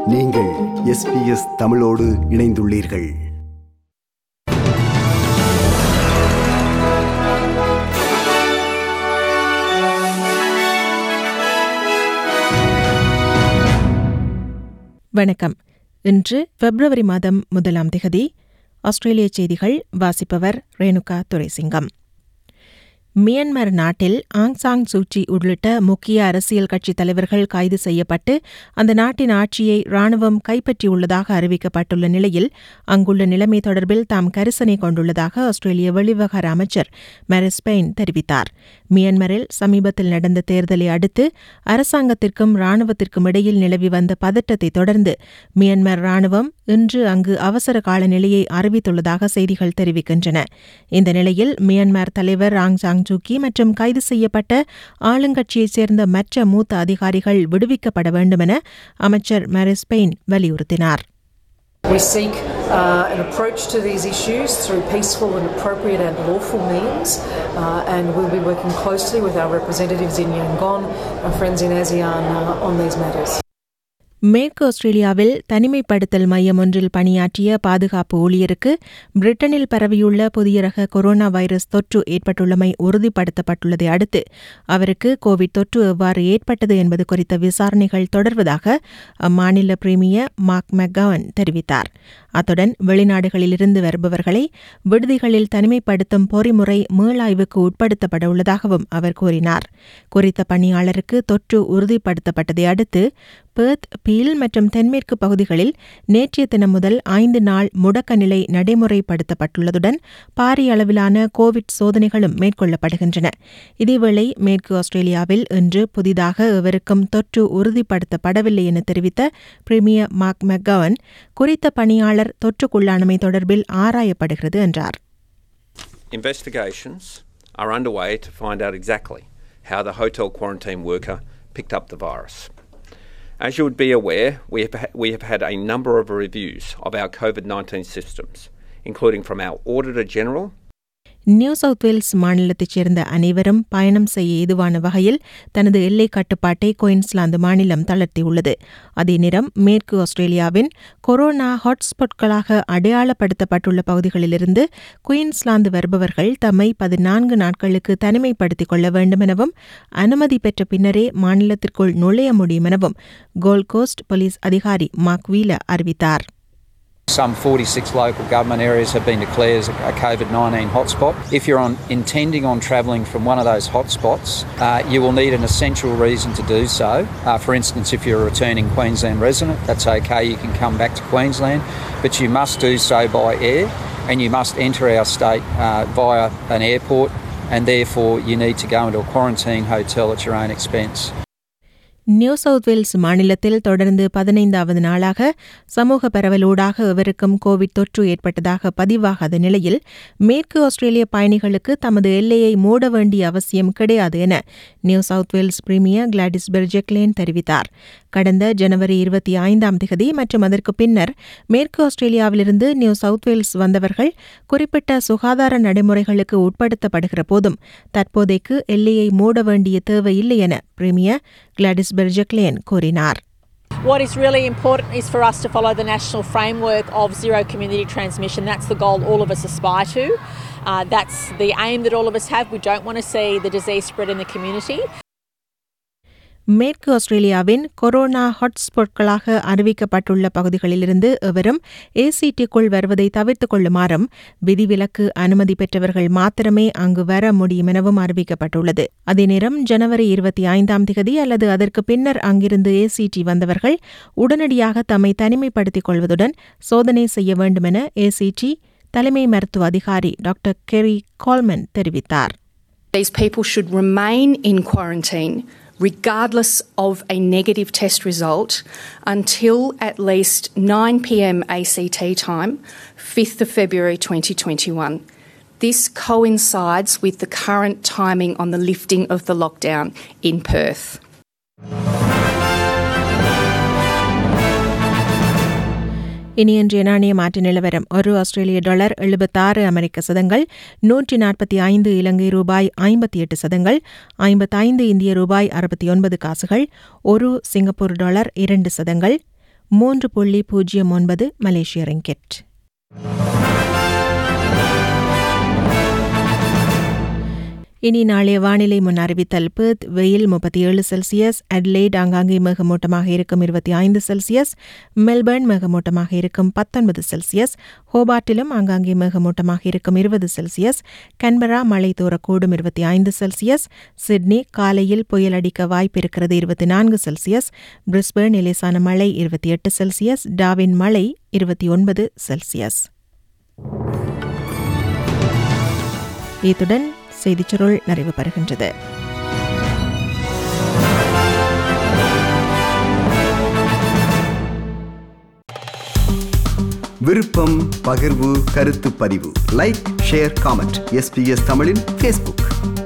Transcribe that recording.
நீங்கள் எஸ்பிஎஸ் தமிழோடு இணைந்துள்ளீர்கள் வணக்கம் இன்று பிப்ரவரி மாதம் முதலாம் திகதி ஆஸ்திரேலிய செய்திகள் வாசிப்பவர் ரேணுகா துரைசிங்கம் மியான்மர் நாட்டில் ஆங் சாங் சூச்சி உள்ளிட்ட முக்கிய அரசியல் கட்சித் தலைவர்கள் கைது செய்யப்பட்டு அந்த நாட்டின் ஆட்சியை ராணுவம் கைப்பற்றியுள்ளதாக அறிவிக்கப்பட்டுள்ள நிலையில் அங்குள்ள நிலைமை தொடர்பில் தாம் கரிசனை கொண்டுள்ளதாக ஆஸ்திரேலிய வெளிவிவகார அமைச்சர் மெரிஸ் பெயின் தெரிவித்தார் மியான்மரில் சமீபத்தில் நடந்த தேர்தலை அடுத்து அரசாங்கத்திற்கும் ராணுவத்திற்கும் இடையில் நிலவி வந்த பதட்டத்தை தொடர்ந்து மியான்மர் ராணுவம் இன்று அங்கு அவசர கால நிலையை அறிவித்துள்ளதாக செய்திகள் தெரிவிக்கின்றன இந்த நிலையில் மியான்மர் தலைவர் ஆங் சாங் சூக்கி மற்றும் கைது செய்யப்பட்ட ஆளுங்கட்சியைச் சேர்ந்த மற்ற மூத்த அதிகாரிகள் விடுவிக்கப்பட வேண்டுமென அமைச்சர் மெரிஸ் பெயின் வலியுறுத்தினார் We seek uh, an approach to these issues through peaceful and appropriate and lawful means, uh, and we'll be working closely with our representatives in Yangon, our friends in ASEAN uh, on these matters. மேற்கு ஆஸ்திரேலியாவில் தனிமைப்படுத்தல் மையம் ஒன்றில் பணியாற்றிய பாதுகாப்பு ஊழியருக்கு பிரிட்டனில் பரவியுள்ள புதிய ரக கொரோனா வைரஸ் தொற்று ஏற்பட்டுள்ளமை உறுதிப்படுத்தப்பட்டுள்ளதை அடுத்து அவருக்கு கோவிட் தொற்று எவ்வாறு ஏற்பட்டது என்பது குறித்த விசாரணைகள் தொடர்வதாக அம்மாநில பிரீமியர் மார்க் மெக்கவன் தெரிவித்தார் அத்துடன் வெளிநாடுகளிலிருந்து வருபவர்களை விடுதிகளில் தனிமைப்படுத்தும் பொறிமுறை மீளாய்வுக்கு உட்படுத்தப்பட உள்ளதாகவும் அவர் கூறினார் குறித்த பணியாளருக்கு தொற்று உறுதிப்படுத்தப்பட்டதை அடுத்து பெர்த் பீல் மற்றும் தென்மேற்கு பகுதிகளில் நேற்றைய தினம் முதல் ஐந்து நாள் முடக்க நிலை நடைமுறைப்படுத்தப்பட்டுள்ளதுடன் பாரிய அளவிலான கோவிட் சோதனைகளும் மேற்கொள்ளப்படுகின்றன இதேவேளை மேற்கு ஆஸ்திரேலியாவில் இன்று புதிதாக எவருக்கும் தொற்று உறுதிப்படுத்தப்படவில்லை என தெரிவித்த பிரீமியர் மார்க் மெக்கவன் குறித்த பணியாளர் தொற்றுக்குள்ளானமை தொடர்பில் ஆராயப்படுகிறது என்றார் Investigations are underway to find out exactly how the hotel quarantine worker picked up the virus. As you would be aware, we have, ha- we have had a number of reviews of our COVID 19 systems, including from our Auditor General New South Wales மாநிலத்தைச் சேர்ந்த அனைவரும் பயணம் செய்ய ஏதுவான வகையில் தனது எல்லை கட்டுப்பாட்டை குயின்ஸ்லாந்து மாநிலம் தளர்த்தியுள்ளது அதே நேரம் மேற்கு ஆஸ்திரேலியாவின் கொரோனா ஹாட்ஸ்பாட்களாக அடையாளப்படுத்தப்பட்டுள்ள பகுதிகளிலிருந்து குயின்ஸ்லாந்து வருபவர்கள் தம்மை பதினான்கு நாட்களுக்கு தனிமைப்படுத்திக் கொள்ள வேண்டும் எனவும் அனுமதி பெற்ற பின்னரே மாநிலத்திற்குள் நுழைய முடியும் எனவும் கோல்ட் கோஸ்ட் போலீஸ் அதிகாரி மார்க் வீல அறிவித்தார் Some 46 local government areas have been declared as a COVID 19 hotspot. If you're on, intending on travelling from one of those hotspots, uh, you will need an essential reason to do so. Uh, for instance, if you're a returning Queensland resident, that's okay, you can come back to Queensland, but you must do so by air and you must enter our state uh, via an airport, and therefore you need to go into a quarantine hotel at your own expense. New South Wales மாநிலத்தில் தொடர்ந்து பதினைந்தாவது நாளாக சமூக பரவலூடாக எவருக்கும் Covid தொற்று ஏற்பட்டதாக பதிவாகாத நிலையில் மேற்கு ஆஸ்திரேலிய பயணிகளுக்கு தமது எல்லையை மூட வேண்டிய அவசியம் கிடையாது என New South Wales premier Gladys Berejiklian தெரிவித்தார் கடந்த ஜனவரி இருபத்தி ஐந்தாம் திகதி மற்றும் அதற்கு பின்னர் மேற்கு ஆஸ்திரேலியாவிலிருந்து நியூ சவுத் வேல்ஸ் வந்தவர்கள் குறிப்பிட்ட சுகாதார நடைமுறைகளுக்கு உட்படுத்தப்படுகிற போதும் தற்போதைக்கு எல்லையை மூட வேண்டிய தேவையில்லை என பிரீமியர் கிளாடிஸ் பெர்ஜெக்லேன் கூறினார் What is really important is for us to follow the national framework of zero community transmission. That's the goal all of us aspire to. Uh, that's the aim that all of us have. We don't want to see the disease spread in the community. மேற்கு ஆஸ்திரேலியாவின் corona ஹாட்ஸ்பாட்களாக அறிவிக்கப்பட்டுள்ள பகுதிகளிலிருந்து எவரும் ஏசிடிக்குள் வருவதை தவிர்த்துக் கொள்ளுமாறும் விதிவிலக்கு அனுமதி பெற்றவர்கள் மாத்திரமே அங்கு வர முடியும் எனவும் அறிவிக்கப்பட்டுள்ளது அதே நேரம் ஜனவரி இருபத்தி ஐந்தாம் திகதி அல்லது அதற்கு பின்னர் அங்கிருந்து ஏசிடி வந்தவர்கள் உடனடியாக தம்மை தனிமைப்படுத்திக் கொள்வதுடன் சோதனை செய்ய வேண்டுமென ஏசிடி தலைமை மருத்துவ அதிகாரி டாக்டர் கெரி கால்மன் தெரிவித்தார் These people should remain in quarantine regardless of a negative test result until at least 9 pm ACT time, 5th of February 2021. This coincides with the current timing on the lifting of the lockdown in Perth. இனி இன்றைய நாணய மாற்று நிலவரம் ஒரு ஆஸ்திரேலிய dollar எழுபத்தாறு அமெரிக்க சதங்கள் நூற்றி நாற்பத்தி ஐந்து இலங்கை ரூபாய் ஐம்பத்தி எட்டு சதங்கள் ஐம்பத்தைந்து இந்திய ரூபாய் அறுபத்தி ஒன்பது காசுகள் ஒரு சிங்கப்பூர் டாலர் இரண்டு சதங்கள் மூன்று புள்ளி பூஜ்ஜியம் ஒன்பது மலேசிய ரிங்கெட் இனி நாளைய வானிலை முன் அறிவித்தல் பெர்த் வெயில் முப்பத்தி ஏழு செல்சியஸ் அட்லைட் ஆங்காங்கே மேகமூட்டமாக இருக்கும் இருபத்தி ஐந்து செல்சியஸ் மெல்பர்ன் மேகமூட்டமாக இருக்கும் பத்தொன்பது செல்சியஸ் ஹோபார்ட்டிலும் ஆங்காங்கே மேகமூட்டமாக இருக்கும் இருபது செல்சியஸ் கன்பரா மழை தூரக்கூடும் இருபத்தி ஐந்து செல்சியஸ் சிட்னி காலையில் புயல் அடிக்க வாய்ப்பு இருக்கிறது இருபத்தி நான்கு செல்சியஸ் பிரிஸ்பர்ன் இலேசான மழை இருபத்தி எட்டு செல்சியஸ் டாவின் மழை இருபத்தி ஒன்பது செல்சியஸ் இத்துடன் செய்திச் சுருள் நிறைவு பெறுகின்றது விருப்பம் பகிர்வு கருத்து பதிவு லைக் ஷேர் காமெண்ட் எஸ்பிஎஸ் தமிழின் ஃபேஸ்புக்